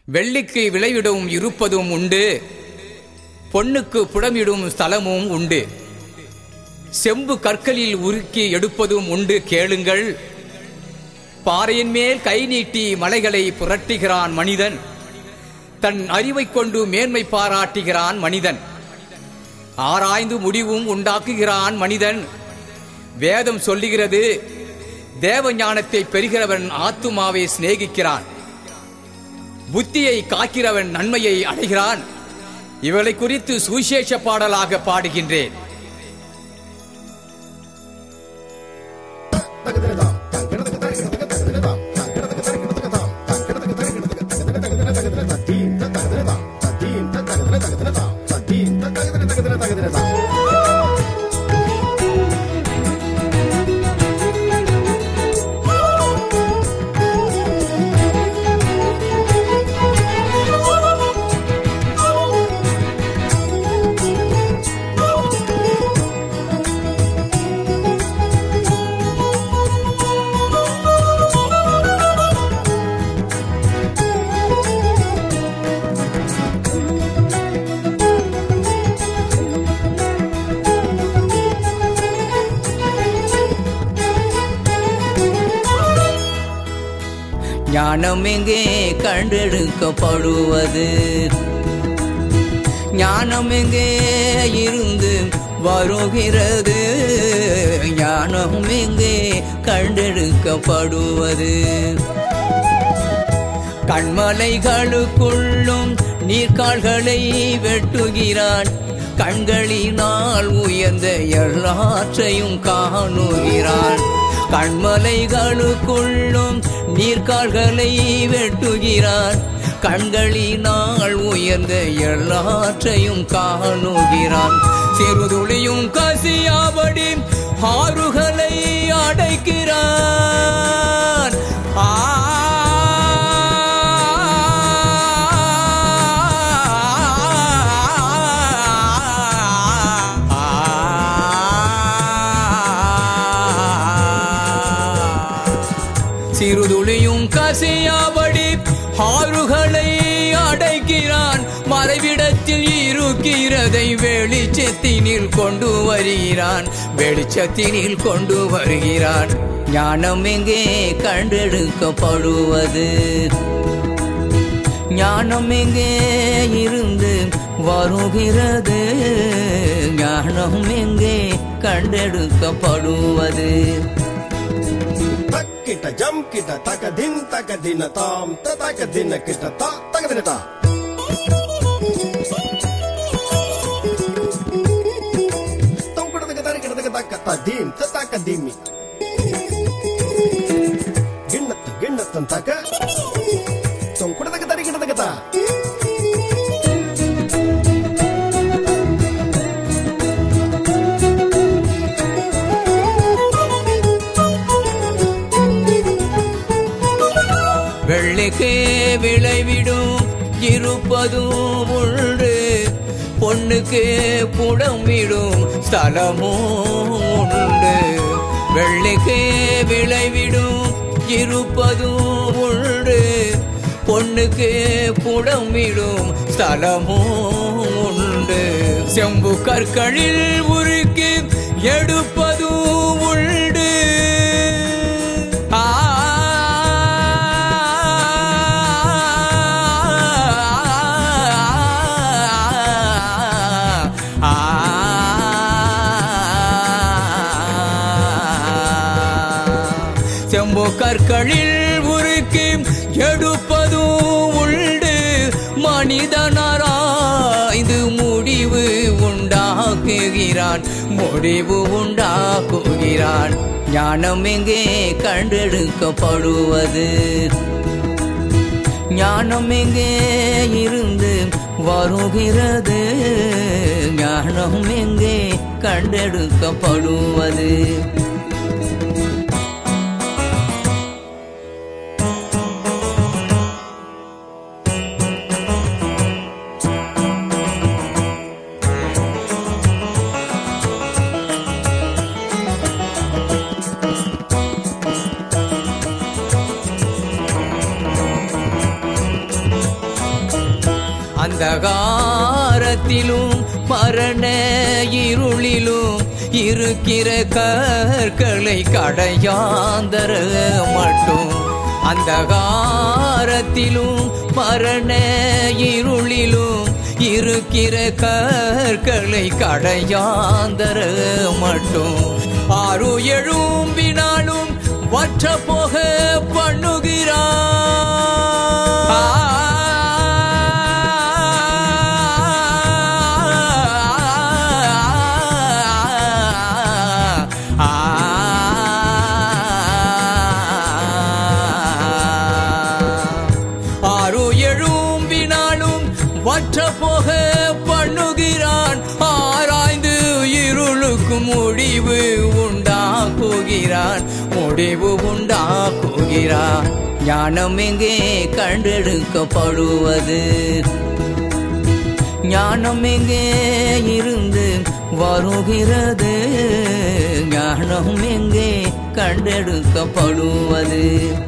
வெள்ளிக்கு விளைவிடும் இருப்பதும் உண்டு பொன்னுக்கு புடமிடும் ஸ்தலமும் உண்டு செம்பு கற்களில் உருக்கி எடுப்பதும் உண்டு கேளுங்கள் பாறையின் மேல் கை நீட்டி மலைகளை புரட்டுகிறான் மனிதன் தன் அறிவைக் கொண்டு மேன்மை பாராட்டுகிறான் மனிதன் ஆராய்ந்து முடிவும் உண்டாக்குகிறான் மனிதன் வேதம் சொல்லுகிறது தேவ ஞானத்தை பெறுகிறவன் ஆத்துமாவை சிநேகிக்கிறான் புத்தியை காக்கிறவன் நன்மையை அடைகிறான் இவளை குறித்து சுவிசேஷ பாடலாக பாடுகின்றேன் ஞானம் எங்கே கண்டெடுக்கப்படுவது ஞானம் எங்கே இருந்து வருகிறது ஞானம் எங்கே கண்டெடுக்கப்படுவது கண்மலைகளுக்குள்ளும் நீர்க்கால்களை வெட்டுகிறான் கண்களினால் உயர்ந்த எல்லாற்றையும் காணுகிறான் கண்மலைகளுக்குள்ளும் நீர்க்கால்களை வெட்டுகிறான் கண்களினால் உயர்ந்த எல்லாற்றையும் காணுகிறான் சிறுதுளியும் கசியாபடி ஆறுகளை அடைக்கிறான் ஆ சிறுதுளியும் கசியாபடி ஆறுகளை அடைக்கிறான் மறைவிடத்தில் இருக்கிறதை வெளிச்சத்தினில் கொண்டு வருகிறான் வெளிச்சத்தினில் கொண்டு வருகிறான் ஞானம் எங்கே கண்டெடுக்கப்படுவது ஞானம் எங்கே இருந்து வருகிறது ஞானம் எங்கே கண்டெடுக்கப்படுவது தக்கிட்ட ஜம் கிட்ட தக தின் தக தின தாம் த தக தின கிட்ட தா தக தின தா தம் கிட்ட தக கிட்ட தக தக்க த தீம் த தக்க தீமி கிண்ணத்து கிண்ணத்தன் தக தம் கிட்ட தக தரி கிட்ட தக தா வெள்ளிக்கு விளைவிடும் இருப்பதும் உண்டு பொண்ணுக்கு புடம் விடும் ஸ்தலமும் உண்டு வெள்ளிக்கு விளைவிடும் இருப்பதும் உண்டு பொண்ணுக்கு புடம் விடும் ஸ்தலமும் உண்டு செம்பு கற்களில் உருக்கி எடுப்பதும் உண்டு ஆ செம்பு கற்களில் உருக்கி எடுப்பதும் உண்டு மனிதனராய்ந்து முடிவு உண்டாக்குகிறான் முடிவு உண்டாக்குகிறான் ஞானம் எங்கே கண்டெடுக்கப்படுவது ஞானம் எங்கே இருந்து வருகிறது ஞானம் எங்கே கண்டெடுக்கப்படுவது அந்தகாரத்திலும் மரண இருளிலும் இருக்கிற கற்களை கடையாந்தர மட்டும் அந்தகாரத்திலும் மரண இருளிலும் இருக்கிற கற்களை கடையாந்தர மட்டும் ஆறு எழும்பினாலும் வற்ற போக பண்ணுகிறான் ஆறு எழும்பினாலும் வற்ற போக பண்ணுகிறான் ஆராய்ந்து இருளுக்கு முடிவு உண்டாக்குகிறான் முடிவு உண்டாக்குகிறான் ஞானம் எங்கே கண்டெடுக்கப்படுவது ஞானம் எங்கே இருந்து வருகிறது ஞானம் எங்கே கண்டெடுக்கப்படுவது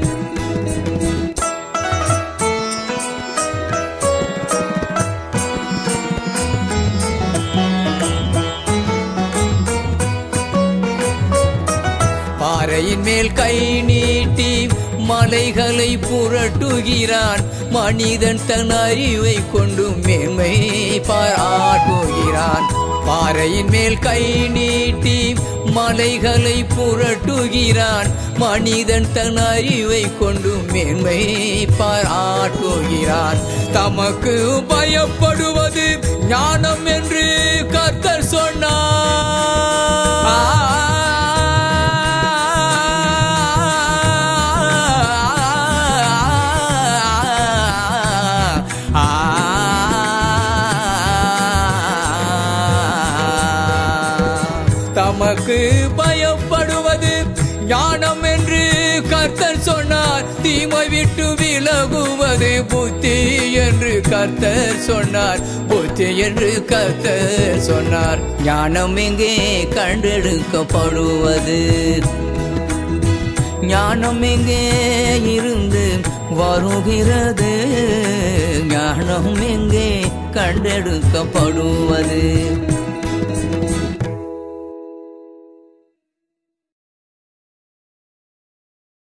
பாறையின் மேல் கை நீட்டி மலைகளை புரட்டுகிறான் மனிதன் தன் அறிவை கொண்டு மேன்மை பாராட்டுகிறான் பாறையின் மேல் கை நீட்டி மலைகளை புரட்டுகிறான் மனிதன் தன் அறிவை கொண்டு மேன்மை பாராட்டுகிறான் தமக்கு பயப்படுவது ஞானம் என்று கர்த்தர் சொன்னார் தமக்கு பயப்படுவது ஞானம் என்று கர்த்தர் சொன்னார் தீமை விட்டு விலகுவது புத்தி என்று கர்த்தர் சொன்னார் புத்தி என்று கர்த்தர் சொன்னார் ஞானம் எங்கே கண்டெடுக்கப்படுவது ஞானம் எங்கே இருந்து வருகிறது ஞானம் எங்கே கண்டெடுக்கப்படுவது